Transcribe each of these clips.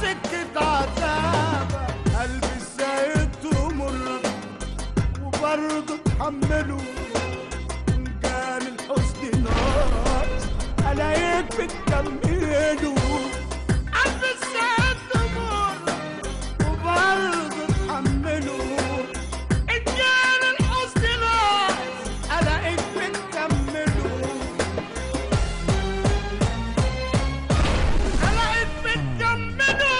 سكة عذابة قلبي ازاي تمر وبرضه تحمله إن كان الحزن ناقص الاقيك بتكمله قلبي ازاي تمر وبرضه تحمله إن كان الحزن ناقص الاقيك بتكمله الاقيك بتكمله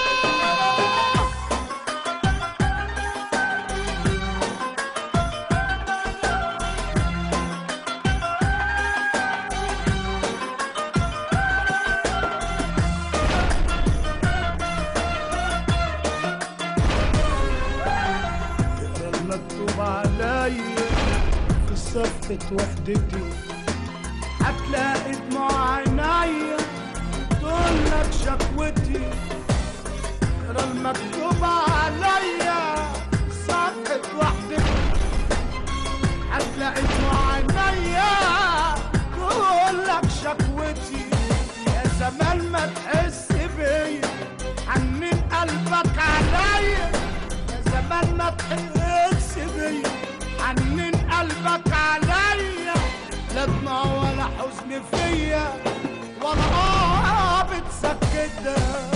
تقرا المكتوب عليا في صفحة وحدتي هتلاقي دموع عينيا تقول لك شكوتي تقرا المكتوب عليا في صفحة وحدتي هتلاقي دموع عينيا تقول لك شكوتي يا زمان ما تحس بيا حنين قلبك عليا يا زمان ما تحس بيا حنين قلبك عليا لا دموع ولا حزن فيا ولا اه بتسكتها